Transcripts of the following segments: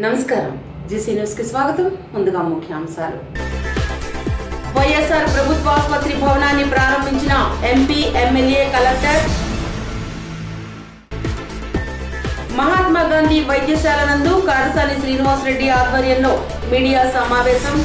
నమస్కారం GC news కి స్వాగతం ముందుగా ముఖ్యాంశాలు వైఎస్ఆర్ ప్రభుత్వాసుపత్రి భవనాన్ని ప్రారంభించిన MP MLA collector Mahatma Gandhi వైద్యశాల నందు కారసాని శ్రీనివాసరెడ్డి ఆధ్వర్యంలో మీడియా సమావేశం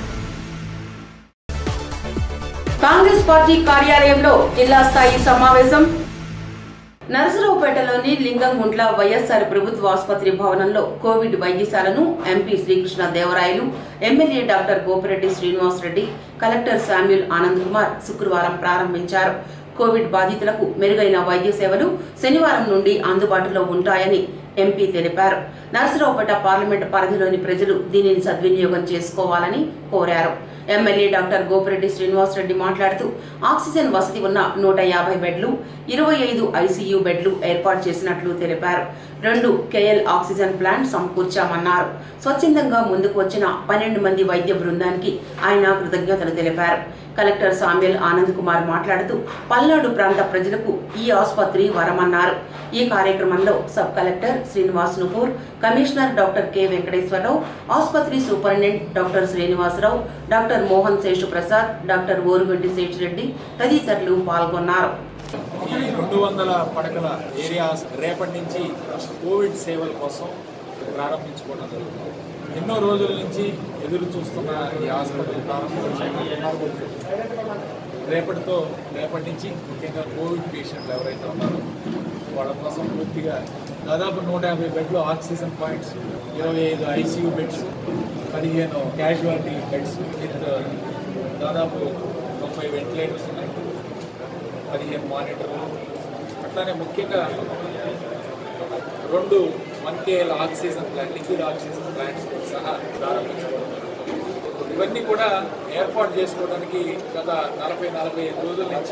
కాంగ్రెస్ పార్టీ కార్యాలయంలో జిల్లా స్థాయి సమావేశం నరసరావుపేటలోని లింగంగుంట్ల వైఎస్ఆర్ ప్రభుత్వ ఆసుపత్రి భవనంలో కోవిడ్ వైద్యశాలను MP Srikrishna Devarayalu MLA doctor Gopireddy Srinivasareddy collector Samuel Anand Kumar శుక్రవారం ప్రారంభించారు కోవిడ్ బాధితులకు మెరుగైన వైద్య సేవలు శనివారం నుండి అందుబాటులో ఉంటాయని ఎంపీ తెలిపారు నరసరావుపేట పార్లమెంట్ పరిధిలోని ప్రజలు దీనిని సద్వినియోగం చేసుకోవాలని కోరారు ఎమ్మెల్యే డాక్టర్ గోపిరెడ్డి శ్రీనివాసరెడ్డి మాట్లాడుతూ ఆక్సిజన్ వసతి ఉన్న నూట యాభై బెడ్లు ఇరవై ఐదు ఐసీయూ బెడ్లు ఏర్పాటు చేసినట్లు తెలిపారు రెండు కేఎల్ ఆక్సిజన్ ప్లాంట్ సమకూర్చామన్నారు స్వచ్ఛందంగా ముందుకు వచ్చిన పన్నెండు మంది వైద్య బృందానికి ఆయన కృతజ్ఞతలు తెలిపారు కలెక్టర్ సామ్యుల్ ఆనంద్ కుమార్ మాట్లాడుతూ పల్నాడు ప్రాంత ప్రజలకు ఈ ఆసుపత్రి వరమన్నారు ఈ కార్యక్రమంలో sub collector Srinivas Nupur commissioner doctor K Venkateswararao ఆసుపత్రి superintendent doctor Srinivasarao doctor Mohan Seshu Prasad doctor Oruganti Seshireddy తదితరులు పాల్గొన్నారు ఈ రెండు వందల పడకల ఏరియాస్ రేపటి నుంచి కోవిడ్ సేవల కోసం ప్రారంభించుకోవడం జరుగుతుంది ఎన్నో రోజుల నుంచి ఎదురు చూస్తున్న ఈ హాస్పిటల్ ప్రారంభించారు రేపటితో రేపటి నుంచి ముఖ్యంగా కోవిడ్ పేషెంట్లు ఎవరైతే ఉన్నారో వాళ్ళ కోసం పూర్తిగా దాదాపు నూట యాభై బెడ్లు ఆక్సిజన్ పాయింట్స్ ఇరవై ఐదు ఐసీయూ బెడ్స్ పదిహేను క్యాజువాలిటీ బెడ్స్ విత్ దాదాపు ముప్పై వెంటిలేటర్స్ ఉన్నాయి పదిహేను మానిటర్లు అట్లానే ముఖ్యంగా రెండు one KL oxygen plant liquid oxygen plants సహా ప్రారంభించడం ఇవన్నీ కూడా ఏర్పాటు చేసుకోవడానికి గత నలభై నలభై ఐదు రోజుల నుంచి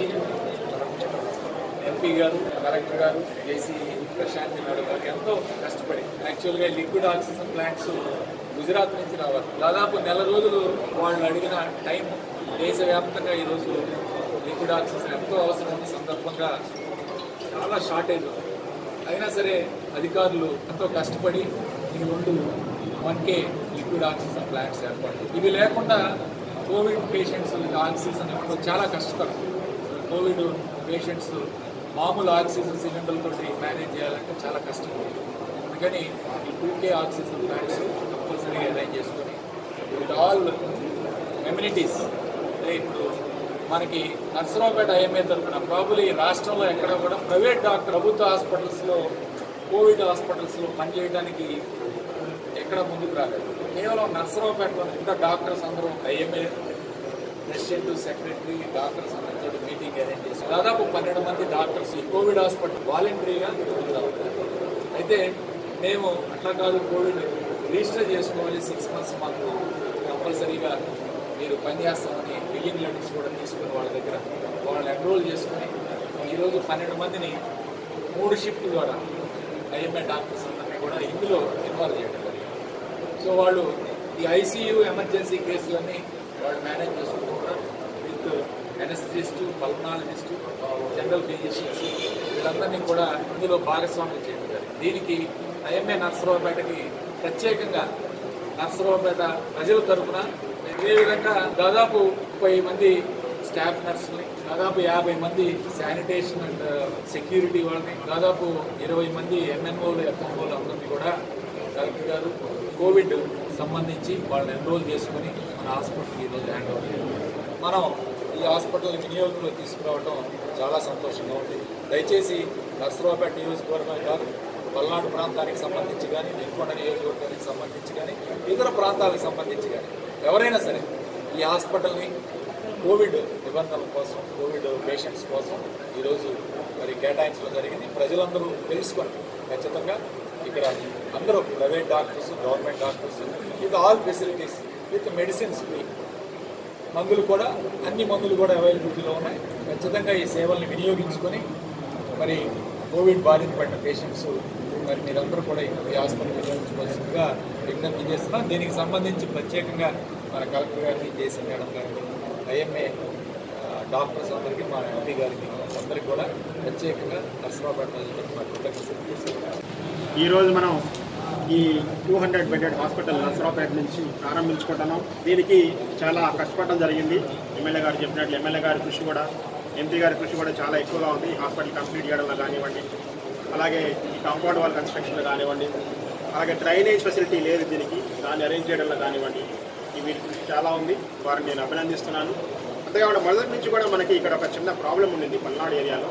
ఎంపీ గారు కలెక్టర్ గారు జేసీ ప్రశాంత్ నాయుడు గారు ఎంతో కష్టపడి యాక్చువల్గా లిక్విడ్ ఆక్సిజన్ ప్లాంట్స్ గుజరాత్ నుంచి రావాలి దాదాపు నెల రోజులు వాళ్ళు అడిగిన టైం దేశవ్యాప్తంగా ఈరోజు లిక్విడ్ ఆక్సిజన్ ఎంతో అవసరం ఉన్న సందర్భంగా చాలా షార్టేజ్ ఉంది అయినా సరే అధికారులు ఎంతో కష్టపడి ఈ రెండు one K liquid oxygen plants ఏర్పాటు ఇవి లేకుండా కోవిడ్ పేషెంట్స్ ఆక్సిజన్ ఇవ్వడం చాలా కష్టతరం కోవిడ్ పేషెంట్స్ మామూలు ఆక్సిజన్ సిలిండర్లతో మేనేజ్ చేయాలంటే చాలా కష్టం అందుకని ఈ టూ కే ఆక్సిజన్ ప్లాంట్స్ కంపల్సరీగా అరేంజ్ చేసుకొని విత్ ఆల్ ఎమ్యూనిటీస్ అంటే ఇప్పుడు మనకి నర్సరావుపేట ఐఎంఏ తరఫున ప్రాబుల్ ఈ రాష్ట్రంలో ఎక్కడ కూడా ప్రైవేట్ డాక్టర్ ప్రభుత్వ హాస్పిటల్స్లో కోవిడ్ హాస్పిటల్స్లో పనిచేయడానికి ఎక్కడ ముందుకు రాలేదు కేవలం నర్సరావుపేటలో ఇంకా డాక్టర్స్ అందరూ ఐఎంఏ ప్రెసిడెంట్ సెక్రటరీ డాక్టర్స్ అందరితో మీటింగ్ అరేంజ్ చేసి దాదాపు పన్నెండు మంది డాక్టర్స్ ఈ కోవిడ్ హాస్పిటల్ వాలంటరీగా అయితే మేము అట్లా కాదు కోవిడ్ రిజిస్టర్ చేసుకోవాలి సిక్స్ మంత్స్ మాకు కంపల్సరీగా మీరు పనిచేస్తామని బిల్లింగ్ లెటర్స్ కూడా తీసుకుని వాళ్ళ దగ్గర వాళ్ళని ఎన్రోల్ చేసుకుని ఈరోజు పన్నెండు మందిని మూడు షిఫ్ట్ ద్వారా ఐఎంఏ డాక్టర్స్ అందరినీ కూడా ఇందులో ఇన్వాల్వ్ చేయడం జరిగింది సో వాళ్ళు ఈ ఐసీయూ ఎమర్జెన్సీ కేసులన్నీ వాళ్ళు మేనేజ్ చేసుకుంటూ కూడా with anaesthetist pulmonologist general physicians వీళ్ళందరినీ కూడా ఇందులో భాగస్వామ్యం చేయడం జరిగింది దీనికి ఐఎంఏ నర్సరావుపేటకి ప్రత్యేకంగా నర్సరావుపేట ప్రజల తరఫున విధంగా దాదాపు ముప్పై మంది స్టాఫ్ నర్సులు దాదాపు యాభై మంది శానిటేషన్ అండ్ సెక్యూరిటీ వాళ్ళని దాదాపు ఇరవై మంది ఎంఎన్ఓలు ఎఫ్ఎంఓలు అందరినీ కూడా కలెక్టర్ గారు కోవిడ్ సంబంధించి వాళ్ళని ఎన్రోల్ చేసుకుని మన హాస్పిటల్కి ఈరోజు హ్యాండ్ ఓవర్ చేయాలి. మనం ఈ హాస్పిటల్ వినియోగంలో తీసుకురావడం చాలా సంతోషంగా ఉంది దయచేసి నర్సరావుపేట నియోజకవర్గమే కాదు పల్నాడు ప్రాంతానికి సంబంధించి కానీ నెల్కొండ నియోజకవర్గానికి సంబంధించి కానీ ఇతర ప్రాంతాలకు సంబంధించి కానీ ఎవరైనా సరే ఈ హాస్పిటల్ని కోవిడ్ నిబంధనల కోసం కోవిడ్ పేషెంట్స్ కోసం ఈరోజు మరి కేటాయించడం జరిగింది ప్రజలందరూ తెలుసుకొని ఖచ్చితంగా ఇక్కడ అందరూ private doctors government doctors with all facilities with medicines free మందులు కూడా అన్ని మందులు కూడా అవైలబిలిటీలో ఉన్నాయి ఖచ్చితంగా ఈ సేవల్ని వినియోగించుకొని మరి కోవిడ్ బారిన పడిన పేషెంట్స్ మరి మీరందరూ కూడా ఈ హాస్పిటల్ వినియోగించుకోవాల్సిందిగా విజ్ఞప్తి చేస్తున్నాం దీనికి సంబంధించి ప్రత్యేకంగా మన కలెక్టర్ గారిని జేసీ మేడం గారిని ఐఎంఏ డాక్టర్స్ అందరికీ మా ఎంపీ గారికి అందరికీ కూడా ప్రత్యేకంగా నర్సరావుపేట ప్రజలకు మా కృతజ్ఞతలు తెలియజేస్తున్నాం. ఈరోజు మనం ఈ two hundred bedded hospital Narasaraopet నుంచి ప్రారంభించుకుంటున్నాం దీనికి చాలా కష్టపడడం జరిగింది ఎమ్మెల్యే గారు చెప్పినట్లు ఎమ్మెల్యే గారి కృషి కూడా ఎంపీ గారి కృషి కూడా చాలా ఎక్కువగా ఉంది ఈ హాస్పిటల్ కంప్లీట్ చేయడంలో కానివ్వండి అలాగే ఈ కాంపౌండ్ వాల్ కన్స్ట్రక్షన్లో కానివ్వండి అలాగే డ్రైనేజ్ ఫెసిలిటీ లేదు దీనికి దాన్ని అరేంజ్ చేయడంలో కానివ్వండి ఈ వీరి కృషి చాలా ఉంది వారిని నేను అభినందిస్తున్నాను అంతేకాకుండా మొదటి నుంచి కూడా మనకి ఇక్కడ ఒక చిన్న ప్రాబ్లం ఉండింది పల్నాడు ఏరియాలో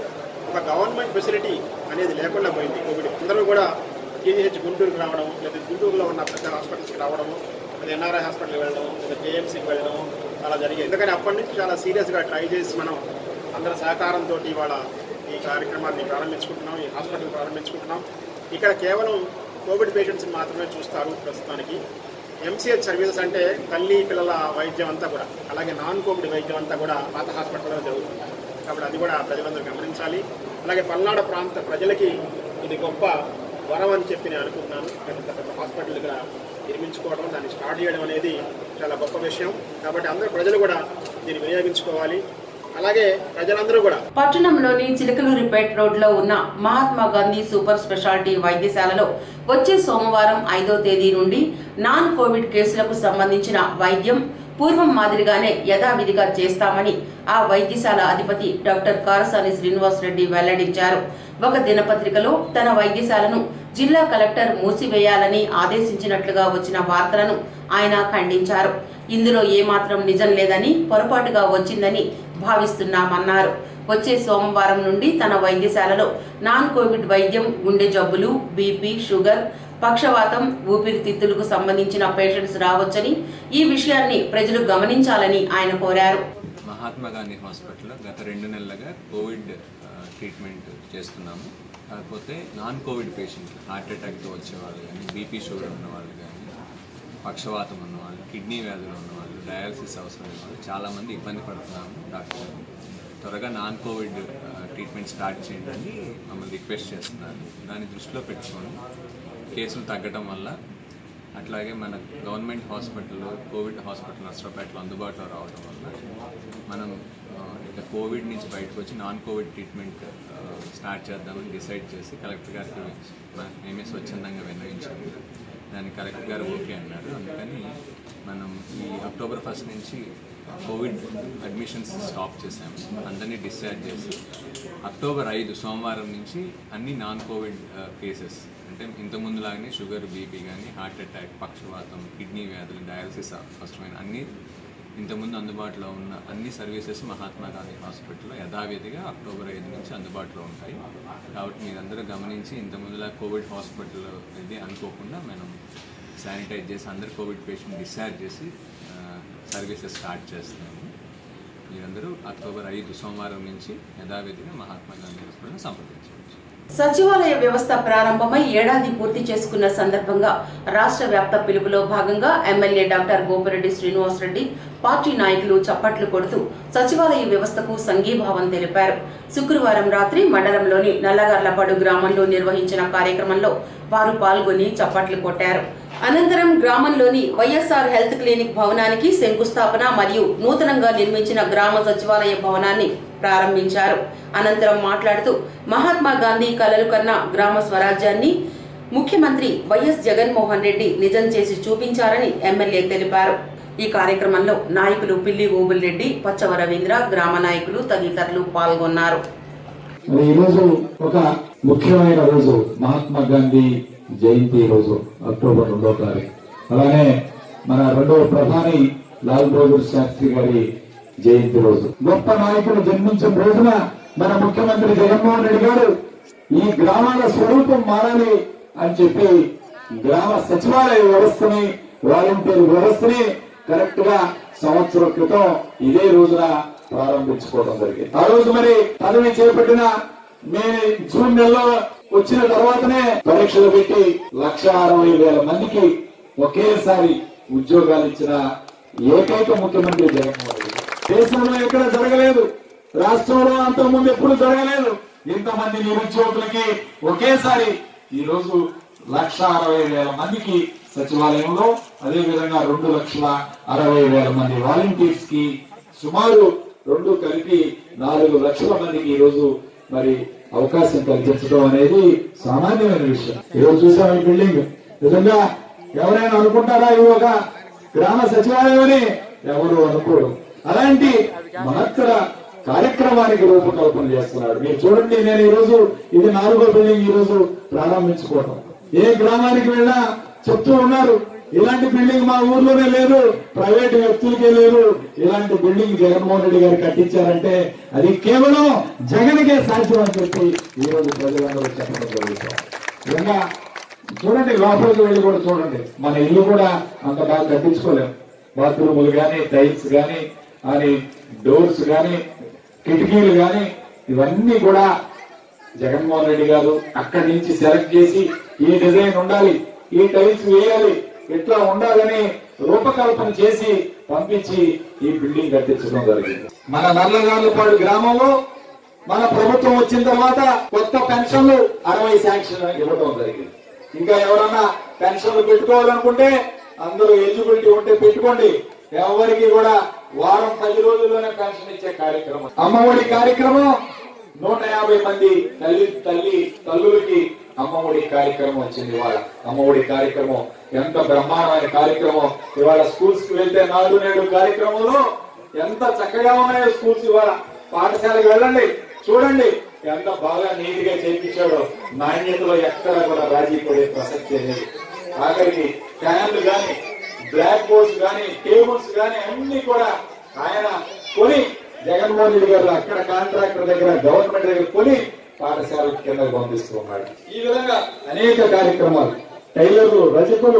ఒక గవర్నమెంట్ ఫెసిలిటీ అనేది లేకుండా పోయింది కోవిడ్ అందరూ కూడా జీజీహెచ్ గుంటూరుకి రావడం లేదా గుంటూరులో ఉన్న పెద్ద హాస్పిటల్స్కి రావడము లేదా ఎన్ఆర్ఐ హాస్పిటల్కి వెళ్ళడం లేదా కేఎంసీకి వెళ్ళడం అలా జరిగేది ఎందుకని అప్పటి నుంచి చాలా సీరియస్గా ట్రై చేసి మనం అందరి సహకారంతో ఇవాళ ఈ కార్యక్రమాన్ని ప్రారంభించుకుంటున్నాం ఈ హాస్పిటల్ ప్రారంభించుకుంటున్నాం ఇక్కడ కేవలం కోవిడ్ పేషెంట్స్ని మాత్రమే చూస్తారు ప్రస్తుతానికి ఎంసీహెచ్ సర్వీసెస్ అంటే తల్లి పిల్లల వైద్యం అంతా కూడా అలాగే నాన్ కోవిడ్ వైద్యం అంతా కూడా పాత హాస్పిటల్లో జరుగుతుంది కాబట్టి అది కూడా ప్రజలందరూ గమనించాలి అలాగే పల్నాడు ప్రాంత ప్రజలకి ఇది గొప్ప వరం అని చెప్పి నేను అనుకుంటున్నాను పెద్ద పెద్ద హాస్పిటల్ ఇక్కడ నిర్మించుకోవడం దాన్ని స్టార్ట్ చేయడం అనేది చాలా గొప్ప విషయం కాబట్టి అందరూ ప్రజలు కూడా దీన్ని వినియోగించుకోవాలి అలాగే ప్రజలందరూ కూడా పట్టణంలోని చిలకలూరిపేట రోడ్లో ఉన్న మహాత్మా గాంధీ సూపర్ స్పెషాలిటీ వైద్యశాలలో వచ్చే సోమవారం ఐదో తేదీ నుండి నాన్ కోవిడ్ కేసులకు సంబంధించిన వైద్యం పూర్వం మాదిరిగానే యథావిధిగా చేస్తామని ఆ వైద్యశాల అధిపతి డాక్టర్ కారసాని శ్రీనివాస్ రెడ్డి వెల్లడించారు ఒక దినపత్రికలో తన వైద్యశాలను జిల్లా కలెక్టర్ మూసివేయాలని ఆదేశించినట్లుగా వచ్చిన వార్తలను ఆయన ఖండించారు ఇందులో ఏమాత్రం నిజం లేదని పొరపాటుగా వచ్చిందని భావిస్తున్నామన్నారు వచ్చే సోమవారం నుండి తన వైద్యశాలలో నాన్ కోవిడ్ వైద్యం గుండె జబ్బులు బీపీ షుగర్ పక్షవాతం ఊపిరితిత్తులకు సంబంధించిన పేషెంట్స్ రావచ్చని ఈ విషయాన్ని ప్రజలు గమనించాలని ఆయన కోరారు మహాత్మా గాంధీ హాస్పిటల్లో గత రెండు నెలలుగా కోవిడ్ ఆ, ట్రీట్మెంట్ చేస్తున్నాము కాకపోతే నాన్ కోవిడ్ పేషెంట్లు హార్ట్ అటాక్తో వచ్చేవాళ్ళు కానీ బీపీ షుగర్ ఉన్నవాళ్ళు కానీ పక్షవాతం ఉన్నవాళ్ళు కిడ్నీ వ్యాధులు ఉన్నవాళ్ళు డయాలసిస్ అవసరం ఉన్నవాళ్ళు చాలామంది ఇబ్బంది పడుతున్నాము డాక్టర్ గారు. త్వరగా నాన్ కోవిడ్ ఆ, ట్రీట్మెంట్ స్టార్ట్ చేయండి అని మమ్మల్ని రిక్వెస్ట్ చేస్తున్నారు దాన్ని దృష్టిలో పెట్టుకొని కేసులు తగ్గడం వల్ల అట్లాగే మన గవర్నమెంట్ హాస్పిటల్ కోవిడ్ హాస్పిటల్ నర్సరావుపేటలో అందుబాటులో రావడం వల్ల మనం ఆ, ఇక కోవిడ్ నుంచి బయటకు వచ్చి నాన్ కోవిడ్ ట్రీట్మెంట్ ఆ, స్టార్ట్ చేద్దామని డిసైడ్ చేసి కలెక్టర్ గారికి మ- మేమే స్వచ్ఛందంగా విన్నవించాము దాన్ని కలెక్టర్ గారు ఓకే అన్నారు అందుకని మనం ఈ అక్టోబర్ ఫస్ట్ నుంచి కోవిడ్ అడ్మిషన్స్ స్టాప్ చేశాము అందరినీ డిశ్చార్జ్ చేసి అక్టోబర్ ఐదు సోమవారం నుంచి అన్ని నాన్ కోవిడ్ కేసెస్ అంటే ఇంతకుముందు లాగానే షుగర్ బీపీ కానీ హార్ట్ అటాక్ పక్షవాతం కిడ్నీ వ్యాధులు డయాలసిస్ అవసరమైన అన్ని ఇంతకుముందు అందుబాటులో ఉన్న అన్ని సర్వీసెస్ మహాత్మా గాంధీ హాస్పిటల్లో యథావిధిగా అక్టోబర్ ఐదు నుంచి అందుబాటులో ఉంటాయి కాబట్టి మీరందరూ గమనించి ఇంతకుముందులా కోవిడ్ హాస్పిటల్ ఇది అనుకోకుండా మనం శానిటైజ్ చేసి అందరు కోవిడ్ పేషెంట్ డిశ్చార్జ్ చేసి సర్వీసెస్ స్టార్ట్ చేస్తున్నాము మీరందరూ అక్టోబర్ ఐదు సోమవారం నుంచి యథావిధిగా మహాత్మా గాంధీ హాస్పిటల్ని సంప్రదించవచ్చు సచివాలయ వ్యవస్థ ప్రారంభమై ఏడాది పూర్తి చేసుకున్న సందర్భంగా రాష్ట్ర వ్యాప్త పిలుపులో భాగంగా MLA doctor Gopireddy Srinivasareddy party నాయకులు చప్పట్లు కొడుతూ సచివాలయ వ్యవస్థకు సంఘీభావం తెలిపారు శుక్రవారం రాత్రి మండలంలోని నల్లగర్లపాడు గ్రామంలో నిర్వహించిన కార్యక్రమంలో వారు పాల్గొని చప్పట్లు కొట్టారు అనంతరం గ్రామంలోని వైఎస్ఆర్ హెల్త్ క్లినిక్ భవనానికి శంకుస్థాపన మరియు నూతనంగా నిర్మించిన గ్రామ సచివాలయ భవనాన్ని ప్రారంభించారు అనంతరం మాట్లాడుతూ మహాత్మా గాంధీ కలలు కన్న గ్రామ స్వరాజ్యాన్ని ముఖ్యమంత్రి వైఎస్ జగన్మోహన్ రెడ్డి నిజం చేసి చూపించారని ఎమ్మెల్యే తెలిపారు ఈ కార్యక్రమంలో నాయకులు పిల్లి రెడ్డి పచ్చవ రవీంద్ర గ్రామ నాయకులు తదితరులు పాల్గొన్నారు మరి ఈరోజు ఒక ముఖ్యమైన రోజు మహాత్మా గాంధీ జయంతి రోజు అక్టోబర్ రెండో తారీఖు అలానే మన రెండవ ప్రధాని లాల్ బహదూర్ శాస్త్రి గారి జయంతి రోజు గొప్ప నాయకులు జన్మించిన రోజున మన ముఖ్యమంత్రి జగన్మోహన్ రెడ్డి గారు ఈ గ్రామాల స్వరూపం మారాలి అని చెప్పి గ్రామ సచివాలయ వ్యవస్థని వాలంటీర్ వ్యవస్థని కరెక్ట్ గా సంవత్సరం క్రితం ఇదే రోజున ప్రారంభించుకోవడం జరిగింది ఆ రోజు మరి పదవి చేపట్టిన మే జూన్ నెలలో వచ్చిన తర్వాతనే పరీక్షలు పెట్టి లక్ష అరవై వేల మందికి ఒకేసారి ఉద్యోగాలు ఇచ్చిన ఏకైక ముఖ్యమంత్రి జగన్మోహన్ రెడ్డి దేశంలో ఎక్కడ జరగలేదు రాష్ట్రంలో అంతకుముందు ఎప్పుడు జరగలేదు ఇంతమంది నిరుద్యోగులకి ఒకేసారి ఈ రోజు లక్ష అరవై వేల మందికి సచివాలయంలో అదే విధంగా రెండు లక్షల అరవై వేల మంది వాలంటీర్స్ కి సుమారు రెండు కలిపి నాలుగు లక్షల మందికి ఈ రోజు మరి అవకాశం కల్పించడం అనేది సామాన్యమైన విషయం ఈరోజు చూసాం ఈ బిల్డింగ్ నిజంగా ఎవరైనా అనుకుంటారా ఇది ఒక గ్రామ సచివాలయం అని ఎవరు అనుకోరు అలాంటి మహత్తర కార్యక్రమానికి రూపకల్పన చేస్తున్నాడు మీరు చూడండి నేను ఈ రోజు ఇది నాలుగో బిల్డింగ్ ఈ రోజు ప్రారంభించుకోవటం ఏ గ్రామానికి వెళ్ళినా చెప్తూ ఉన్నారు ఇలాంటి బిల్డింగ్ మా ఊర్లోనే లేదు ప్రైవేట్ వ్యక్తులకే లేదు ఇలాంటి బిల్డింగ్ జగన్మోహన్ రెడ్డి గారు కట్టించారంటే అది కేవలం జగన్కే సాధ్యం అని చెప్పి ఈ రోజు ప్రజలందరూ చెప్పడం జరుగుతాం నిజంగా చూడండి లోపలికి వెళ్ళి కూడా చూడండి మన ఇల్లు కూడా అంత బాగా కట్టించుకోలేం బాత్రూములు గాని టైల్స్ గాని అని డోర్స్ గాని కిటికీలు గాని ఇవన్నీ కూడా జగన్మోహన్ రెడ్డి గారు అక్కడి నుంచి సెలెక్ట్ చేసి ఈ డిజైన్ ఉండాలి ఈ టైల్స్ వేయాలి ఇట్లా ఉండాలని రూపకల్పన చేసి పంపించి ఈ బిల్డింగ్ కట్టించడం జరిగింది మన నల్లగార్లపాడు గ్రామంలో మన ప్రభుత్వం వచ్చిన తర్వాత కొత్త పెన్షన్లు అరవై శాంక్షన్ ఇవ్వడం జరిగింది ఇంకా ఎవరన్నా పెన్షన్లు పెట్టుకోవాలనుకుంటే అందరూ ఎలిజిబిలిటీ ఉంటే పెట్టుకోండి ఎవరికి కూడా వారం పది రోజుల్లోనే పెన్షన్ ఇచ్చే కార్యక్రమం అమ్మఒడి కార్యక్రమం నూట యాభై మంది తల్లి తల్లి తల్లులకి అమ్మఒడి కార్యక్రమం వచ్చింది ఇవాళ అమ్మఒడి కార్యక్రమం ఎంత బ్రహ్మాండమైన కార్యక్రమం ఇవాళ స్కూల్స్ కి వెళ్తే నాడు నేడు కార్యక్రమంలో ఎంత చక్కగా ఉన్నాయో స్కూల్స్ ఇవాళ పాఠశాలకు వెళ్ళండి చూడండి ఎంత బాగా నీట్ గా చేయించాడో నాణ్యతలో ఎక్కడ కూడా రాజీ పడే ప్రసక్తి అనేది ఆఖరికి ఫ్యాన్లు గాని బ్లాక్ బోర్డ్స్ గాని టేబుల్స్ గాని అన్ని కూడా ఆయన కొని జగన్మోహన్ రెడ్డి గారు అక్కడ కాంట్రాక్టర్ దగ్గర గవర్నమెంట్ దగ్గర కొని పాఠశాల కింద పంపిస్తూ ఉన్నాడు ఈ విధంగా అనేక కార్యక్రమాలు టైలర్లు రజకులు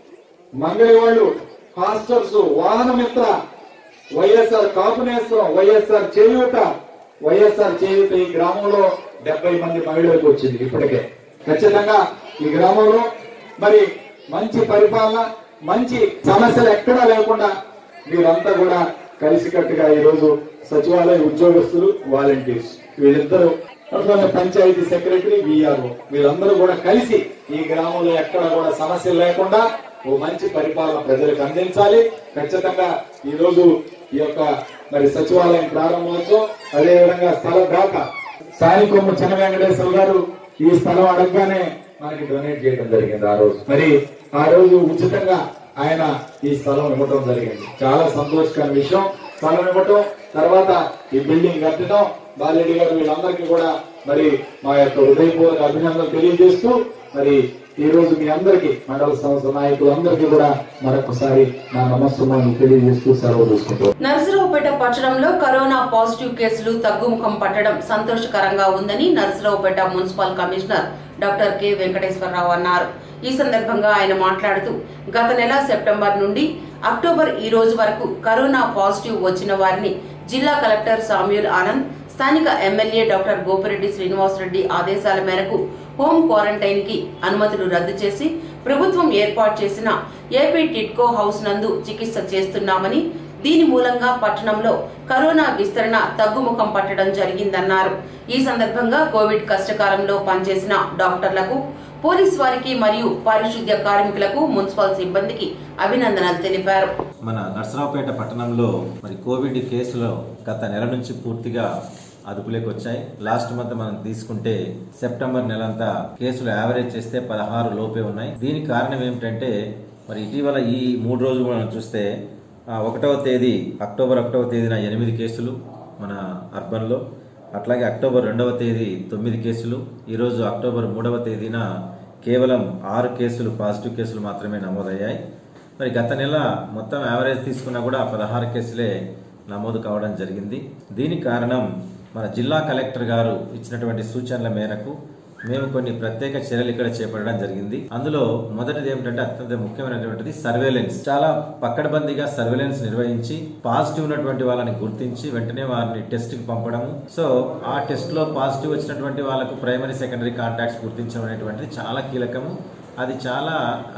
మంగళి వాళ్ళు హాస్టల్స్ వాహన మిత్ర వైఎస్ఆర్ కాపునేశ్వరం వైఎస్ఆర్ చేయూత వైఎస్ఆర్ చేయూత ఈ గ్రామంలో డెబ్బై మంది మహిళలకు వచ్చింది ఇప్పటికే ఖచ్చితంగా ఈ గ్రామంలో మరి మంచి పరిపాలన మంచి సమస్యలు ఎక్కడా లేకుండా మీరంతా కూడా కలిసికట్టుగా ఈ రోజు సచివాలయ ఉద్యోగస్తులు వాలంటీర్స్ వీళ్ళిద్దరూ అట్లనే పంచాయతీ సెక్రటరీ విఆర్ఓ వీళ్ళందరూ కూడా కలిసి ఈ గ్రామంలో ఎక్కడ కూడా సమస్యలు లేకుండా ఓ మంచి పరిపాలన ప్రజలకు అందించాలి ఖచ్చితంగా ఈ రోజు ఈ యొక్క మరి సచివాలయం ప్రారంభోత్సవం అదేవిధంగా స్థల దాత సాయికొమ్మ చిన్న వెంకటేశ్వర గారు ఈ స్థలం అడగగానే మనకి డొనేట్ చేయడం జరిగింది ఆ రోజు మరి ఆ రోజు ఉచితంగా ఆయన ఈ స్థలం ఇవ్వడం జరిగింది చాలా సంతోషకరమైన విషయం స్థలం ఇవ్వటం తర్వాత ఈ బిల్డింగ్ కట్టడం బాలరెడ్డి గారు వీళ్ళందరికీ కూడా మరి మా యొక్క హృదయపూర్వక అభినందనలు తెలియజేస్తూ మరి ఈ రోజు మీ అందరికీ మండల సంస్థ నాయకులందరికీ కూడా మరొకసారి నా నమస్కారం తెలియజేస్తూ సెలవు తీసుకుంటాం నరసరావుపేట పట్టణంలో కరోనా పాజిటివ్ కేసులు తగ్గుముఖం పట్టడం సంతోషకరంగా ఉందని Narasaraopet municipal commissioner doctor K Venkateswararao అన్నారు ఈ సందర్భంగా ఆయన మాట్లాడుతూ గత నెల సెప్టెంబర్ నుండి అక్టోబర్ ఈ రోజు వరకు కరోనా పాజిటివ్ వచ్చిన వారిని జిల్లా కలెక్టర్ సామ్యూల్ ఆనంద్ స్థానిక ఎమ్మెల్యే డాక్టర్ గోపిరెడ్డి శ్రీనివాసరెడ్డి ఆదేశాల మేరకు హోం క్వారంటైన్ కి అనుమతులు రద్దు చేసి ప్రభుత్వం ఏర్పాటు చేసిన ఏపీ టిట్కో హౌస్ నందు చికిత్స చేస్తున్నామని దీని మూలంగా పట్టణంలో కరోనా విస్తరణ తగ్గుముఖం పట్టడం జరిగిందన్నారు ఈ సందర్భంగా కోవిడ్ కష్టకాలంలో పనిచేసిన డాక్టర్లకు పోలీస్ వారికి మరియు పారిశుద్ధ్య కార్మికులకు మున్సిపల్ సిబ్బందికి అభినందనలు తెలిపారు మన నర్సరావుపేట పట్టణంలో మరి కోవిడ్ కేసులు గత నెల నుంచి పూర్తిగా అదుపులోకి వచ్చాయి లాస్ట్ మంత్ మనం తీసుకుంటే సెప్టెంబర్ నెలంతా కేసులు యావరేజ్ చేస్తే పదహారు లోపే ఉన్నాయి దీనికి కారణం ఏమిటంటే మరి ఇటీవల ఈ మూడు రోజులు మనం చూస్తే ఆ, ఒకటవ తేదీ అక్టోబర్ ఒకటవ తేదీన ఎనిమిది కేసులు మన అర్బన్లో అట్లాగే అక్టోబర్ రెండవ తేదీ తొమ్మిది కేసులు ఈరోజు అక్టోబర్ మూడవ తేదీన కేవలం ఆరు కేసులు పాజిటివ్ కేసులు మాత్రమే నమోదయ్యాయి మరి గత నెల మొత్తం యావరేజ్ తీసుకున్నా కూడా పదహారు కేసులే నమోదు కావడం జరిగింది దీనికి కారణం మన జిల్లా కలెక్టర్ గారు ఇచ్చినటువంటి సూచనల మేరకు మేము కొన్ని ప్రత్యేక చర్యలు ఇక్కడ చేపట్టడం జరిగింది అందులో మొదటిది ఏమిటంటే అత్యంత ముఖ్యమైనటువంటిది సర్వేలెన్స్ చాలా పక్కడబందీగా సర్వేలెన్స్ నిర్వహించి పాజిటివ్ ఉన్నటువంటి వాళ్ళని గుర్తించి వెంటనే వారిని టెస్ట్ కి పంపడము సో ఆ టెస్ట్ లో పాజిటివ్ వచ్చినటువంటి వాళ్ళకు ప్రైమరీ సెకండరీ కాంటాక్ట్స్ గుర్తించడం అనేటువంటిది చాలా కీలకము అది చాలా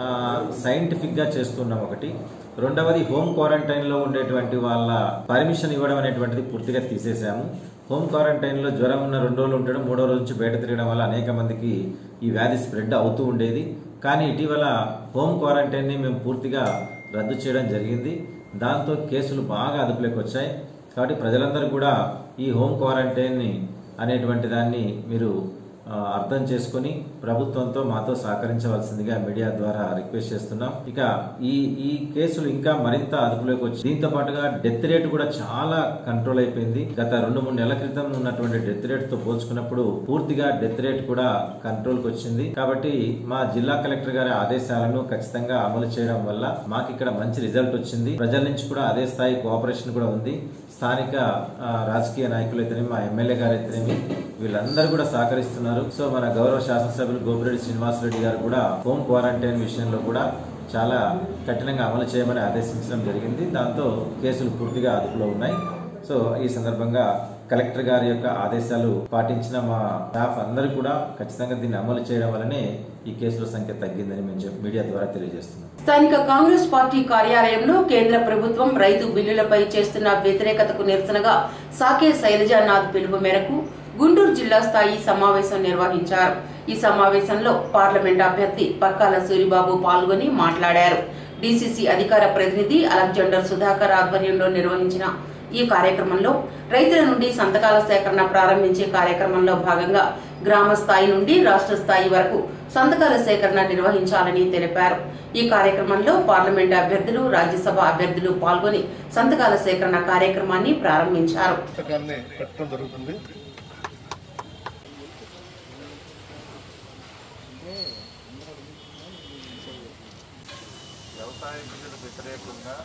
సైంటిఫిక్ గా చేస్తున్నాం ఒకటి రెండవది హోమ్ క్వారంటైన్ లో ఉండేటువంటి వాళ్ళ పర్మిషన్ ఇవ్వడం అనేటువంటిది పూర్తిగా తీసేసాము హోమ్ క్వారంటైన్ లో జ్వరం ఉన్న రెండు రోజులు ఉండడం మూడో రోజు నుంచి బయట తిరగడం వల్ల అనేక మందికి ఈ వ్యాధి స్ప్రెడ్ అవుతూ ఉండేది కానీ ఇటీవల హోమ్ క్వారంటైన్ ని మేము పూర్తిగా రద్దు చేయడం జరిగింది దాంతో కేసులు బాగా అదుపులోకి వచ్చాయి కాబట్టి ప్రజలందరూ కూడా ఈ హోమ్ క్వారంటైన్ ని అనేటువంటి దాన్ని మీరు ఆ, అర్థం చేసుకొని ప్రభుత్వంతో మాతో సహకరించవలసిందిగా మీడియా ద్వారా రిక్వెస్ట్ చేస్తున్నాం ఇక ఈ ఈ కేసులు ఇంకా మరింత అదుపులోకి వచ్చి దీంతో పాటుగా డెత్ రేట్ కూడా చాలా కంట్రోల్ అయిపోయింది గత రెండు మూడు నెలల క్రితం ఉన్నటువంటి డెత్ రేట్ తో పోల్చుకున్నప్పుడు పూర్తిగా డెత్ రేట్ కూడా కంట్రోల్ కి వచ్చింది కాబట్టి మా జిల్లా కలెక్టర్ గారి ఆదేశాలను ఖచ్చితంగా అమలు చేయడం వల్ల మాకు ఇక్కడ మంచి రిజల్ట్ వచ్చింది ప్రజల నుంచి కూడా అదే స్థాయి కోఆపరేషన్ కూడా ఉంది స్థానిక ఆ, రాజకీయ నాయకులు అయితేనేమి మా ఎమ్మెల్యే గారు అయితేనేమి వీళ్ళందరూ కూడా సహకరిస్తున్నారు సో మన గౌరవ శాసనసభ్యులు గోపిరెడ్డి శ్రీనివాసరెడ్డి గారు కూడా హోమ్ క్వారంటైన్ విషయంలో కూడా చాలా కఠినంగా అమలు చేయమని ఆదేశించడం జరిగింది దాంతో కేసులు పూర్తిగా అదుపులో ఉన్నాయి సో ఈ సందర్భంగా కలెక్టర్ గారి యొక్క ఆదేశాలు పాటించిన మా స్టాఫ్ అందరూ కూడా ఖచ్చితంగా దీన్ని అమలు చేయడం వల్లనే ఈ కేసుల సంఖ్య తగ్గిందని మేము చెప్- మీడియా ద్వారా తెలియజేస్తున్నాం స్థానిక కాంగ్రెస్ పార్టీ కార్యాలయంలో కేంద్ర ప్రభుత్వం రైతు బిల్లులపై చేస్తున్న వ్యతిరేకతకు నిరసనగా సాకే శైలజానాథ్ పిలుపు మేరకు గుంటూరు జిల్లా స్థాయి సమావేశం నిర్వహించారు ఈ సమావేశంలో పార్లమెంట్ అభ్యర్థి పక్కాల సూరిబాబు పాల్గొని మాట్లాడారు డీసీసీ అధికార ప్రతినిధి అలెగ్జాండర్ సుధాకర్ ఆధ్వర్యంలో నిర్వహించిన ఈ కార్యక్రమంలో రైతుల నుండి సంతకాల సేకరణ ప్రారంభించే కార్యక్రమంలో భాగంగా గ్రామ స్థాయి నుండి రాష్ట్ర స్థాయి వరకు సంతకాల సేకరణ నిర్వహించాలని తెలిపారు ఈ కార్యక్రమంలో పార్లమెంట్ అభ్యర్థులు రాజ్యసభ అభ్యర్థులు పాల్గొని సంతకాల సేకరణ కార్యక్రమాన్ని ప్రారంభించారు పుస్తకాన్ని పెట్టడం జరుగుతుంది వ్యవసాయ బిల్లులకు వ్యతిరేకంగా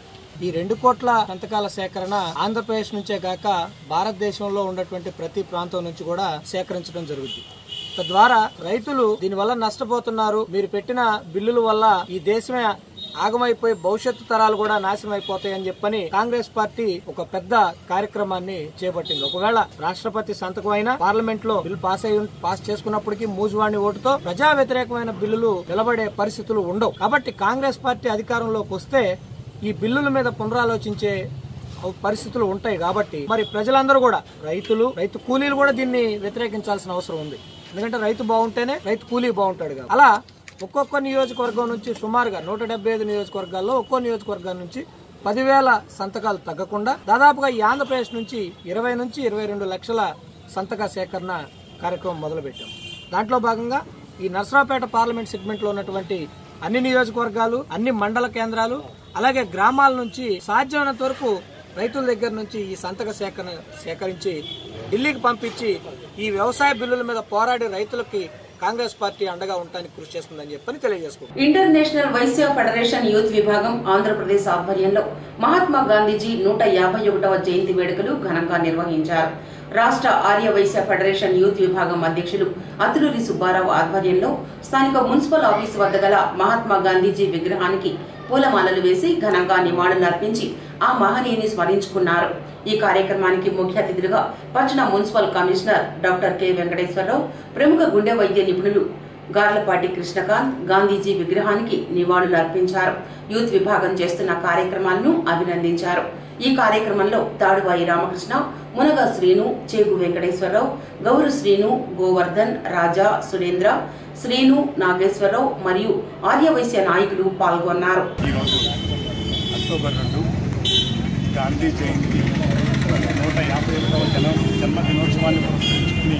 ఈ రెండు కోట్ల సంతకాల సేకరణ ఆంధ్రప్రదేశ్ నుంచే కాక భారతదేశంలో ఉన్నటువంటి ప్రతి ప్రాంతం నుంచి కూడా సేకరించడం జరుగుతుంది తద్వారా రైతులు దీనివల్ల నష్టపోతున్నారు మీరు పెట్టిన బిల్లుల వల్ల ఈ దేశమే ఆగమైపోయి భవిష్యత్తు తరాలు కూడా నాశనం అయిపోతాయని చెప్పని కాంగ్రెస్ పార్టీ ఒక పెద్ద కార్యక్రమాన్ని చేపట్టింది ఒకవేళ రాష్ట్రపతి సంతకం అయినా పార్లమెంట్ లో బిల్లు పాస్ అయి పాస్ చేసుకున్నప్పటికీ మూజువాణి ఓటుతో ప్రజా వ్యతిరేకమైన బిల్లులు నిలబడే పరిస్థితులు ఉండవు కాబట్టి కాంగ్రెస్ పార్టీ అధికారంలోకి వస్తే ఈ బిల్లుల మీద పునరాలోచించే పరిస్థితులు ఉంటాయి కాబట్టి మరి ప్రజలందరూ కూడా రైతులు రైతు కూలీలు కూడా దీన్ని వ్యతిరేకించాల్సిన అవసరం ఉంది ఎందుకంటే రైతు బాగుంటేనే రైతు కూలీ బాగుంటాడు కదా అలా ఒక్కొక్క నియోజకవర్గం నుంచి సుమారుగా నూట డెబ్బై ఐదు నియోజకవర్గాల్లో ఒక్కో నియోజకవర్గం నుంచి పదివేల సంతకాలు తగ్గకుండా దాదాపుగా ఈ ఆంధ్రప్రదేశ్ నుంచి ఇరవై నుంచి ఇరవై రెండు లక్షల సంతక సేకరణ కార్యక్రమం మొదలుపెట్టాం దాంట్లో భాగంగా ఈ నర్సరావుపేట పార్లమెంట్ సెగ్మెంట్ లో ఉన్నటువంటి అన్ని నియోజకవర్గాలు అన్ని మండల కేంద్రాలు అలాగే గ్రామాల నుంచి సాధ్యమైనంత వరకు రైతుల దగ్గర నుంచి ఈ సంతక సేకరణ సేకరించి ఢిల్లీకి పంపించి ఈ వ్యవసాయ బిల్లుల మీద పోరాడే రైతులకి కాంగ్రెస్ పార్టీ అండగా ఉండటానికి కృషి చేస్తుందని చెప్పని తెలియజేసుకుంటున్నాం ఇంటర్నేషనల్ వైశ్య ఫెడరేషన్ యూత్ విభాగం ఆంధ్రప్రదేశ్ ఆధ్వర్యంలో మహాత్మా గాంధీజీ నూట యాభై ఒకటవ జయంతి వేడుకలు ఘనంగా నిర్వహించారు రాష్ట్ర ఆర్య వైశ్య ఫెడరేషన్ యూత్ విభాగం అధ్యక్షులు అతులూరి సుబ్బారావు ఆధ్వర్యంలో స్థానిక మున్సిపల్ ఆఫీసు వద్ద గల మహాత్మా గాంధీజీ విగ్రహానికి పూలమాలలు వేసి ఘనంగా నివాళులర్పించి ఆ మహనీయుని స్మరించుకున్నారు ఈ కార్యక్రమానికి ముఖ్య అతిథులుగా పట్టణ municipal commissioner doctor K Venkateswararao ప్రముఖ గుండె వైద్య నిపుణులు గార్లపాటి కృష్ణకాంత్ గాంధీజీ విగ్రహానికి నివాళులు అర్పించారు యూత్ విభాగం చేస్తున్న కార్యక్రమాలను అభినందించారు ఈ కార్యక్రమంలో తాడువాయి రామకృష్ణ మునగ శ్రీను చేగు వెంకటేశ్వరరావు గౌరు శ్రీను గోవర్ధన్ రాజా సురేంద్ర శ్రీను నాగేశ్వరరావు మరియు ఆర్యవైశ్య నాయకులు పాల్గొన్నారు ఈరోజు అక్టోబర్ రెండు గాంధీ జయంతి నూట యాభై ఒకటవ జన్మ జన్మ దినోత్సవాన్ని పురస్కరించుకుని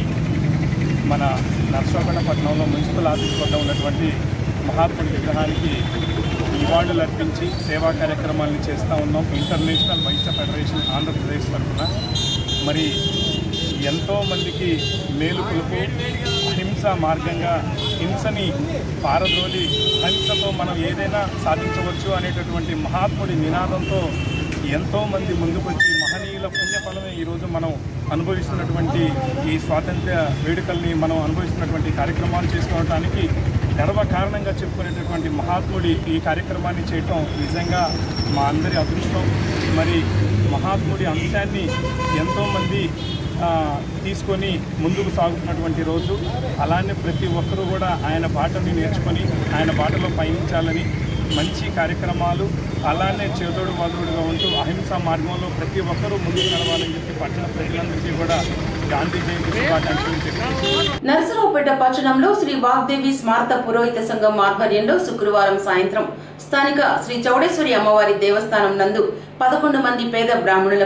మన నర్సాపేట పట్టణంలో మున్సిపల్ ఆఫీస్ వద్ద ఉన్నటువంటి మహాత్ముడి విగ్రహానికి నివాళులు అర్పించి సేవా కార్యక్రమాలను చేస్తూ ఉన్నాం ఇంటర్నేషనల్ వైశ్య ఫెడరేషన్ ఆంధ్రప్రదేశ్ తరఫున మరి ఎంతో మందికి మేలు కొలుపు అహింస మార్గంగా హింసని పారద్రోలి అహింసతో మనం ఏదైనా సాధించవచ్చు అనేటటువంటి మహాత్ముడి నినాదంతో ఎంతో మంది ముందుకొచ్చి మహనీయుల పుణ్యఫలమే ఈరోజు మనం అనుభవిస్తున్నటువంటి ఈ స్వాతంత్ర్య వేడుకల్ని మనం అనుభవిస్తున్నటువంటి కార్యక్రమాలు చేసుకోవడానికి గర్వ కారణంగా చెప్పుకునేటటువంటి మహాత్ముడి ఈ కార్యక్రమాన్ని చేయటం నిజంగా మా అందరి అదృష్టం మరి మహాత్ముడి అంశాన్ని ఎంతోమంది ఆ, తీసుకొని ముందుకు సాగుతున్నటువంటి రోజు అలానే ప్రతి ఒక్కరూ కూడా ఆయన బాటని నేర్చుకొని ఆయన బాటలో పయనించాలని మంచి కార్యక్రమాలు అలానే చేదోడు వాదోడుగా ఉంటూ అహింసా మార్గంలో ప్రతి ఒక్కరూ ముందుకు నడవాలని చెప్పి పట్టణ ప్రజలందరికీ కూడా గాంధీ జయంతి శుభాకాంక్షలు తెలియజేస్తున్నాను నరసరావుపేట పట్టణంలో శ్రీ వాగ్దేవి స్మారత పురోహిత సంఘం ఆధ్వర్యంలో శుక్రవారం సాయంత్రం స్థానిక శ్రీ చౌడేశ్వరి అమ్మవారి దేవస్థానం నందు పదకొండు మంది పేద బ్రాహ్మణులకు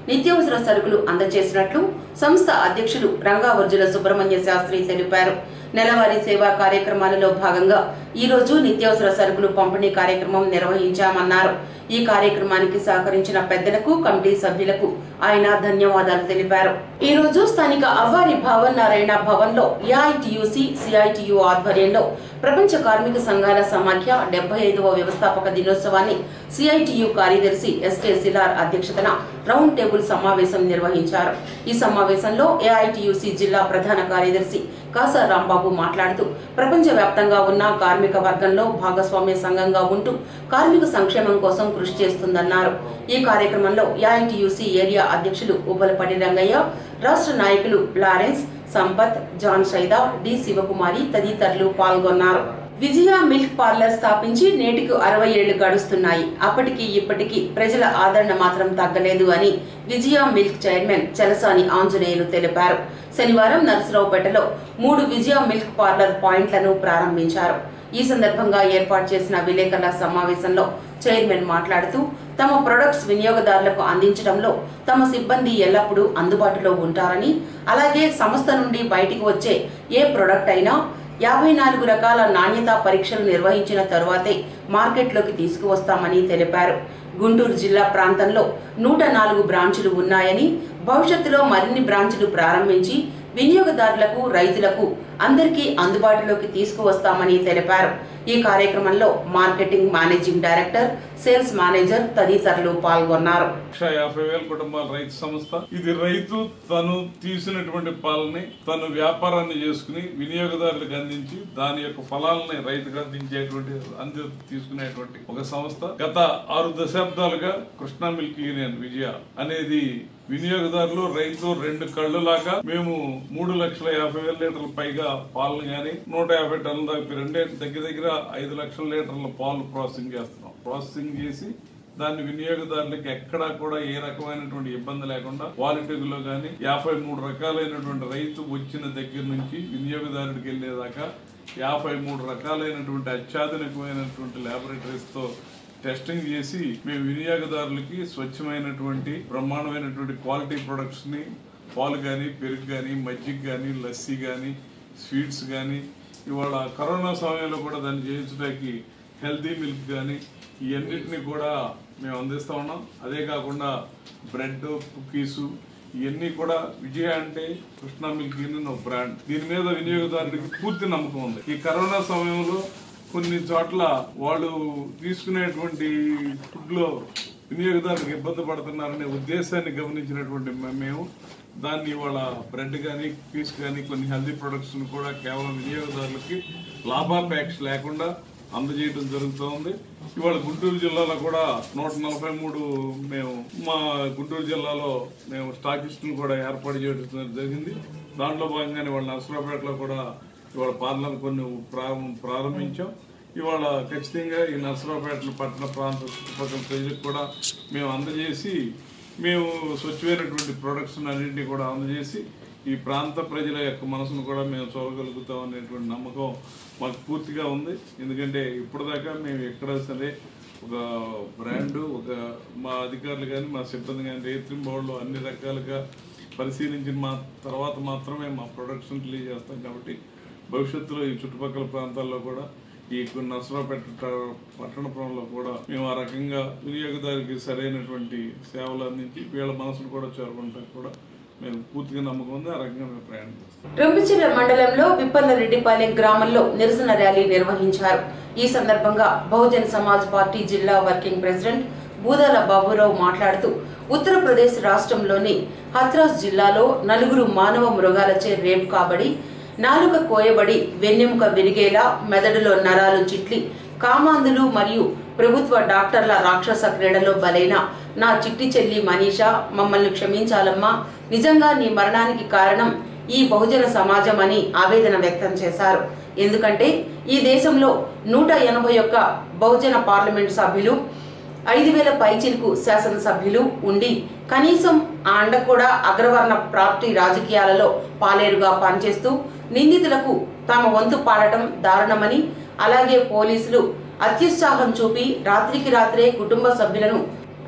నిత్యావసర సరుకులు అందజేసినట్లు సంస్థ అధ్యక్షులు రంగావర్జుల సుబ్రహ్మణ్య శాస్త్రి తెలిపారు నెలవారీ సేవా కార్యక్రమాలలో భాగంగా ఈ రోజు నిత్యావసర సరుకులు పంపిణీ కార్యక్రమం నిర్వహించామన్నారు ఈ కార్యక్రమానికి సహకరించిన పెద్దలకు కమిటీ సభ్యులకు ఆయన ధన్యవాదాలు తెలిపారు ఈ రోజు స్థానిక అవ్వారి భవన్ నారాయణ భవన్ లో ఏఐటియుసి సిఐటియు ఆధ్వర్యంలో ప్రపంచ కార్మిక సంఘాల సమాఖ్య డెబ్బై ఐదవ వ్యవస్థాపక దినోత్సవాన్ని సిఐటియు కార్యదర్శి ఎస్కే సిలార్ అధ్యక్షతన రౌండ్ టేబుల్ సమావేశం నిర్వహించారు ఈ సమావేశంలో ఏఐటియుసి జిల్లా ప్రధాన కార్యదర్శి కాసా రాంబాబు మాట్లాడుతూ ప్రపంచ వ్యాప్తంగా ఉన్న కార్మిక వర్గంలో భాగస్వామ్య సంఘంగా ఉంటూ కార్మిక సంక్షేమం కోసం కృషి చేస్తుందన్నారు ఈ కార్యక్రమంలో ఏఐటియుసి ఏరియా అధ్యక్షులు ఉబ్బలపడి రంగయ్య రాష్ట్ర నాయకులు Lawrence Sampath John Saida D Sivakumari తదితరులు పాల్గొన్నారు విజయ మిల్క్ పార్లర్ స్థాపించి నేటికి అరవై ఏళ్లు గడుస్తున్నాయి అప్పటికి ఇప్పటికి ప్రజల ఆదరణ మాత్రం తగ్గలేదు అని విజయ మిల్క్ చైర్మన్ చలసాని ఆంజనేయులు తెలిపారు శనివారం నరసరావుపేటలో మూడు విజయ మిల్క్ పార్లర్ పాయింట్లను ప్రారంభించారు ఈ సందర్భంగా ఏర్పాటు చేసిన విలేకరుల సమావేశంలో చైర్మన్ మాట్లాడుతూ తమ ప్రొడక్ట్స్ వినియోగదారులకు అందించడంలో తమ సిబ్బంది ఎల్లప్పుడూ అందుబాటులో ఉంటారని అలాగే సంస్థ నుండి బయటికి వచ్చే ఏ ప్రొడక్ట్ అయినా యాభై నాలుగు రకాల నాణ్యతా పరీక్షలు నిర్వహించిన తరువాతే మార్కెట్లోకి తీసుకువస్తామని తెలిపారు గుంటూరు జిల్లా ప్రాంతంలో నూట నాలుగు బ్రాంచులు ఉన్నాయని భవిష్యత్తులో మరిన్ని బ్రాంచులు ప్రారంభించి వినియోగదారులకు రైతులకు అందరికీ అందుబాటులోకి తీసుకువస్తామని తెలిపారు ఈ కార్యక్రమంలో marketing managing director sales manager తదితరులు పాల్గొన్నారు లక్ష యాభై వేల కుటుంబాల రైతు సంస్థ ఇది రైతు తను తీసినటువంటి పాలని తను వ్యాపారాన్ని చేసుకుని వినియోగదారులకు అందించి దాని యొక్క ఫలాలని రైతుకు అందించేటువంటి అంది తీసుకునేటువంటి ఒక సంస్థ గత ఆరు దశాబ్దాలుగా కృష్ణా మిల్క్ యూనియన్ విజయ అనేది వినియోగదారులు రైతు రెండు కళ్ళు లాగా మేము మూడు లక్షల యాభై వేల లీటర్ల పైగా పాలను గాని నూట యాభై టన్నుల దాకా రెండే దగ్గర దగ్గర ఐదు లక్షల లీటర్ల పాలు ప్రాసెసింగ్ చేస్తున్నాం ప్రాసెసింగ్ చేసి దాన్ని వినియోగదారులకు ఎక్కడా కూడా ఏ రకమైనటువంటి ఇబ్బంది లేకుండా క్వాలిటీలో గానీ యాభై మూడు రకాలైనటువంటి రైతు వచ్చిన దగ్గర నుంచి వినియోగదారుడికి వెళ్ళేదాకా యాభై మూడు రకాలైనటువంటి అత్యాధునికమైనటువంటి ల్యాబొరేటరీస్ తో టెస్టింగ్ చేసి మేము వినియోగదారులకి స్వచ్ఛమైనటువంటి బ్రహ్మాండమైనటువంటి క్వాలిటీ ప్రొడక్ట్స్ ని పాలు కానీ పెరుగు కానీ మజ్జిగ కానీ లస్సీ కానీ స్వీట్స్ కానీ ఇవాళ కరోనా సమయంలో కూడా దాన్ని చేయించడానికి హెల్తీ మిల్క్ కానీ ఇవన్నిటిని కూడా మేము అందిస్తా ఉన్నాం అదే కాకుండా బ్రెడ్ కుకీస్ ఇవన్నీ కూడా విజయ అంటే కృష్ణా మిల్క్ యూనియన్ ఒక బ్రాండ్ దీని మీద వినియోగదారుడికి పూర్తి నమ్మకం ఉంది ఈ కరోనా సమయంలో కొన్ని చోట్ల వాళ్ళు తీసుకునేటువంటి ఫుడ్ లో వినియోగదారులకు ఇబ్బంది పడుతున్నారనే ఉద్దేశాన్ని గమనించినటువంటి మ- మేము దాన్ని ఇవాళ బ్రెడ్ కానీ పీస్ కానీ కొన్ని హెల్దీ ప్రొడక్ట్స్ కూడా కేవలం వినియోగదారులకి లాభాపేక్ష లేకుండా అందజేయడం జరుగుతోంది ఇవాళ గుంటూరు జిల్లాలో కూడా నూట నలభై మూడు మేము మా గుంటూరు జిల్లాలో మేము స్టాకిస్టులు కూడా ఏర్పాటు చేయడం జరిగింది దాంట్లో భాగంగానే వాళ్ళ నర్సరావుపేటలో కూడా ఇవాళ పార్లర్ కొన్ని ప్రారం- ప్రారంభించాం ఇవాళ ఖచ్చితంగా ఈ నర్సరావుపేట పట్టణ ప్రాంత చుట్టుపక్కల ప్రజలకు కూడా మేము అందజేసి మేము స్వచ్ఛమైనటువంటి ప్రొడక్ట్స్ అన్నింటినీ కూడా అందజేసి ఈ ప్రాంత ప్రజల యొక్క మనసును కూడా మేము చూడగలుగుతాం అనేటువంటి నమ్మకం మాకు పూర్తిగా ఉంది ఎందుకంటే ఇప్పటిదాకా మేము ఎక్కడ సరే ఒక బ్రాండ్ ఒక మా అధికారులు కానీ మా సిబ్బంది కానీ రేత్రి బోర్డులో అన్ని రకాలుగా పరిశీలించిన మా తర్వాత మాత్రమే మా ప్రొడక్షన్ రిలీజ్ చేస్తాం కాబట్టి భవిష్యత్తులో ఈ చుట్టుపక్కల ప్రాంతాల్లో కూడా ఈ నర్సరావుపేట ట- పట్టణపురంలో కూడా మేము ఆ రకంగా వినియోగదారికి సరైనటువంటి సేవలు అందించి వీళ్ళ మనసును కూడా చేరుకుంటానికి కూడా మేము పూర్తిగా నమ్మకం ఉంది ఆ రకంగా మేము ప్రయాణం చేస్తాం రొంపిచెర్ల మండలంలో విప్పల్ల రెడ్డిపాలెం గ్రామంలో నిరసన ర్యాలీ నిర్వహించారు ఈ సందర్భంగా బహుజన్ సమాజ్ పార్టీ జిల్లా వర్కింగ్ ప్రెసిడెంట్ బూదాల బాబురావు మాట్లాడుతూ ఉత్తరప్రదేశ్ రాష్ట్రంలోని హత్రాస్ జిల్లాలో నలుగురు మానవ మృగాలచే రేప్ కాబడి నాలుక కోయబడి వెన్నెముక విరిగేలా మెదడులో నరాలు చిట్లి కామాంధులు మరియు ప్రభుత్వ డాక్టర్ల రాక్షస క్రీడలో బలైన నా చిట్టి చెల్లి మనీషా మమ్మల్ని క్షమించాలమ్మా నిజంగా నీ మరణానికి కారణం ఈ బహుజన సమాజం అని ఆవేదన వ్యక్తం చేశారు ఎందుకంటే ఈ దేశంలో నూట ఎనభై ఒక్క బహుజన పార్లమెంటు సభ్యులు ఐదు వేల పైచిలకు శాసనసభ్యులు ఉండి కనీసం ఆ అండ కూడా అగ్రవర్ణ పార్టీ రాజకీయాలలో పాలేరుగా పనిచేస్తూ నిందితులకు తమ వంతు పాడటం దారుణమని అలాగే పోలీసులు అత్యుత్సాహం చూపి రాత్రికి రాత్రే కుటుంబ సభ్యులను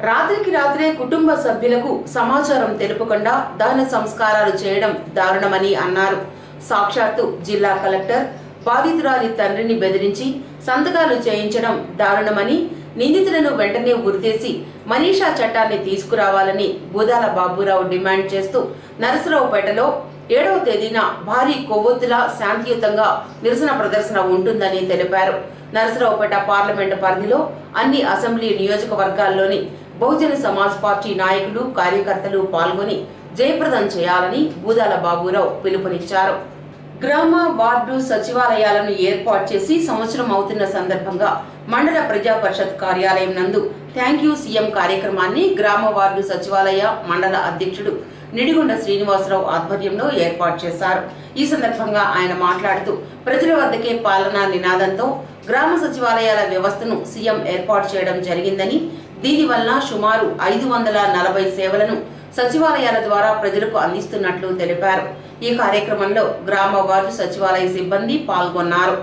రాత్రికి రాత్రే కుటుంబ సభ్యులకు సమాచారం తెలుపకుండా దహన సంస్కారాలు చేయడం దారుణమని అన్నారు సాక్షాత్తు జిల్లా కలెక్టర్ బాధితురాలి తండ్రిని బెదిరించి సంతకాలు చేయించడం దారుణమని నిందితులను వెంటనే ఉరితీసి మనీషా చట్టాన్ని తీసుకురావాలని బూదాల బాబురావు డిమాండ్ చేస్తూ నరసరావుపేటలో ఏడవ తేదీన భారీ కొవ్వొత్తుల శాంతియుతంగా నిరసన ప్రదర్శన ఉంటుందని తెలిపారు నరసరావుపేట పార్లమెంటు పరిధిలో అన్ని అసెంబ్లీ నియోజకవర్గాల్లోని బహుజన సమాజ్ పార్టీ నాయకులు కార్యకర్తలు పాల్గొని జయప్రదం చేయాలని బూదాల బాబురావు పిలుపునిచ్చారు గ్రామ వార్డు సచివాలయాలను ఏర్పాటు చేసి సంవత్సరం అవుతున్న సందర్భంగా మండల ప్రజా పరిషత్ కార్యాలయం నందు థ్యాంక్ యూ సీఎం కార్యక్రమాన్ని గ్రామ వార్డు సచివాలయ మండల అధ్యక్షుడు నిడిగొండ శ్రీనివాసరావు ఆధ్వర్యంలో ఏర్పాటు చేశారు ఈ సందర్భంగా ఆయన మాట్లాడుతూ ప్రజల వద్దకే పాలనా నినాదంతో గ్రామ సచివాలయాల వ్యవస్థను సీఎం ఏర్పాటు చేయడం జరిగిందని దీనివల్ల సుమారు ఐదు వందల నలభై సేవలను సచివాలయాల ద్వారా ప్రజలకు అందిస్తున్నట్లు తెలిపారు ఈ కార్యక్రమంలో గ్రామ వార్డు సచివాలయ సిబ్బంది పాల్గొన్నారు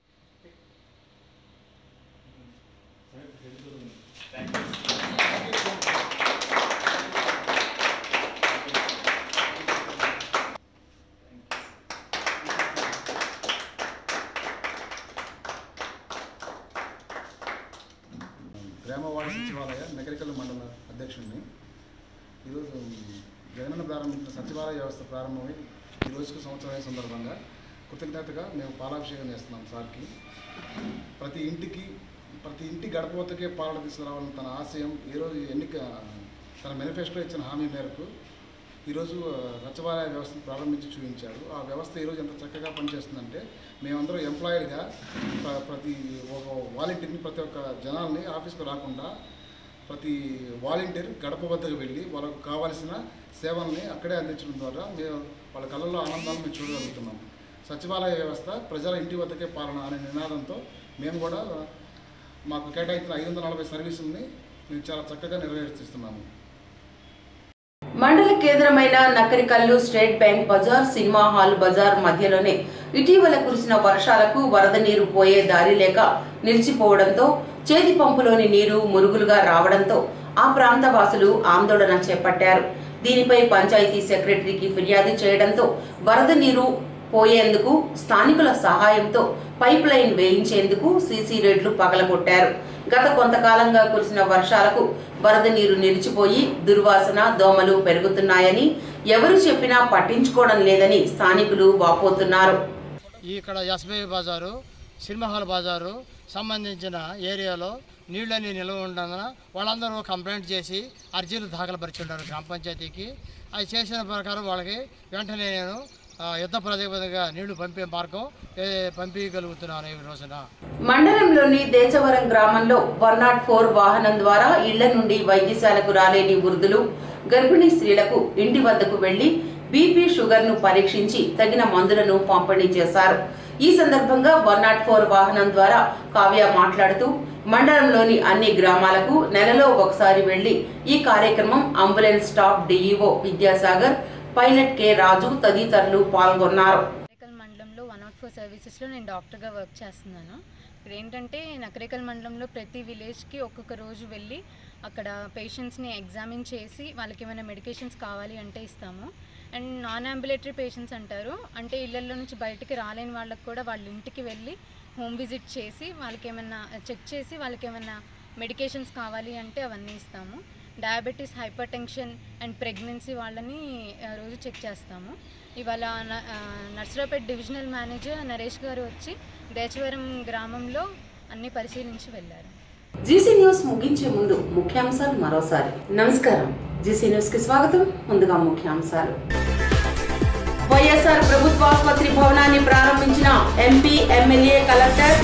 గ్రామవాడ సచివాలయ నగరికల్ మండల అధ్యక్షుడిని ఈరోజు జగనన్న ప్రారంభించిన సచివాలయ వ్యవస్థ ప్రారంభమై ఈ రోజుకు సంవత్సరం అయిన సందర్భంగా కృతజ్ఞతగా మేము పాలాభిషేకం చేస్తున్నాం సార్కి ప్రతి ఇంటికి ప్రతి ఇంటి గడపవతకే పాలన తీసుకురావాలని తన ఆశయం ఈరోజు ఎన్నిక తన మేనిఫెస్టో ఇచ్చిన హామీ మేరకు ఈరోజు ఆ, సచివాలయ వ్యవస్థను ప్రారంభించి చూపించారు ఆ వ్యవస్థ ఈరోజు ఎంత చక్కగా పనిచేస్తుందంటే మేమందరం ఎంప్లాయీగా ప్ర- ప్రతి ఒక వాలంటీర్ని ప్రతి ఒక్క జనాల్ని ఆఫీస్కి రాకుండా ప్రతి వాలంటీర్ గడప వద్దకు వెళ్ళి వాళ్ళకు కావాల్సిన సేవల్ని అక్కడే అందించడం ద్వారా మేము వాళ్ళ కళ్ళల్లో ఆనందాన్ని మేము చూడగలుగుతున్నాం సచివాలయ వ్యవస్థ ప్రజల ఇంటి వద్దకే పాలన అనే నినాదంతో మేము కూడా మాకు కేటాయించిన ఐదు వందల నలభై సర్వీసుల్ని మేము చాలా చక్కగా నెరవేర్చిస్తున్నాము మండల కేంద్రమైన నకరికల్లు స్టేట్ బ్యాంక్ బజార్ సినిమా హాల్ బజార్ మధ్యలోనే ఇటీవల కురిసిన వర్షాలకు వరద నీరు పోయే దారి లేక నిలిచిపోవడంతో చేతి పంపులోని నీరు మురుగులుగా రావడంతో ఆ ప్రాంత వాసులు ఆందోళన చేపట్టారు దీనిపై పంచాయతీ సెక్రటరీకి ఫిర్యాదు చేయడంతో వరద నీరు పోయేందుకు స్థానికుల సహాయంతో పైప్ లైన్ వేయించేందుకు సీసీ రేట్లు పగలగొట్టారు గత కొంతకాలంగా కురిసిన వర్షాలకు వరద నీరు నిలిచిపోయి దుర్వాసన దోమలు పెరుగుతున్నాయని ఎవరు చెప్పినా పట్టించుకోవడం లేదని స్థానికులు వాపోతున్నారు ఇక్కడ ఎస్బీఐ బజారు సినిమా హాల్ బజారు సంబంధించిన ఏరియాలో నీళ్ళని నిల్వ ఉండగా వాళ్ళందరూ కంప్లైంట్ చేసి అర్జీలు దాఖలుపరిచుంటారు గ్రామ పంచాయతీకి అది చేసిన ప్రకారం వాళ్ళకి వెంటనే నేను ఆ, యుద్ధ ప్రాతిపదికగా నీళ్లు పంపే మార్గం ఏ, పంపించగలుగుతున్నాను ఈ రోజున మండలంలోని దేశవరం గ్రామంలో వన్ నాట్ ఫోర్ వాహనం ద్వారా ఇళ్ల నుండి వైద్యశాలకు రాలేని వృద్ధులు గర్భిణీ స్త్రీలకు ఇంటి వద్దకు వెళ్లి బీపీ షుగర్ ను పరీక్షించి తగిన మందులను పంపిణీ చేశారు ఈ సందర్భంగా వన్ నాట్ ఫోర్ వాహనం ద్వారా కావ్య మాట్లాడుతూ మండలంలోని అన్ని గ్రామాలకు నెలలో ఒకసారి వెళ్లి ఈ కార్యక్రమం ambulance staff DEO Vidyasagar pilot K Raju తదితరులు పాల్గొన్నారు నకరేకల్ మండలంలో వన్ నాట్ ఫోర్ సర్వీసెస్లో నేను డాక్టర్గా వర్క్ చేస్తున్నాను ఇక్కడ ఏంటంటే నకరేకల్ మండలంలో ప్రతి విలేజ్కి ఒక్కొక్క రోజు వెళ్ళి అక్కడ పేషెంట్స్ని ఎగ్జామిన్ చేసి వాళ్ళకి ఏమైనా మెడికేషన్స్ కావాలి అంటే ఇస్తాము అండ్ నాన్ అంబులేటరీ పేషెంట్స్ అంటారు అంటే ఇళ్ళల్లో నుంచి బయటికి రాలేని వాళ్ళకి కూడా వాళ్ళ ఇంటికి వెళ్ళి హోమ్ విజిట్ చేసి వాళ్ళకి ఏమైనా చెక్ చేసి వాళ్ళకి ఏమైనా మెడికేషన్స్ కావాలి అంటే అవన్నీ ఇస్తాము diabetes hypertension and pregnancy వాళ్ళని ఆ, రోజు చెక్ చేస్తాము ఇవాళ న- ఆ, నర్సరావుపేట డివిజనల్ మేనేజర్ నరేష్ గారు వచ్చి దేచవరం గ్రామంలో అన్ని పరిశీలించి వెళ్ళారు జీసీ న్యూస్ ముగించే ముందు ముఖ్యాంశాలు మరోసారి నమస్కారం జీసీ న్యూస్ కి స్వాగతం ముందుగా ముఖ్యాంశాలు వైఎస్ఆర్ ప్రభుత్వ ఆసుపత్రి భవనాన్ని ప్రారంభించిన MP MLA collector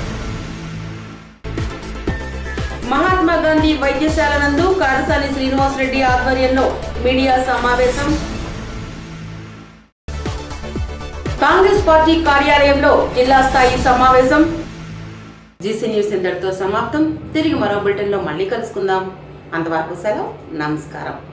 Mahatma Gandhi వైద్యశాల నందు కారసాని శ్రీనివాసరెడ్డి ఆధ్వర్యంలో మీడియా సమావేశం కాంగ్రెస్ పార్టీ కార్యాలయంలో జిల్లా స్థాయి సమావేశం జీసీ న్యూస్ ఇంతటితో సమాప్తం తిరిగి మరో బులెటిన్ లో మళ్ళీ కలుసుకుందాం అంతవరకు సెలవు నమస్కారం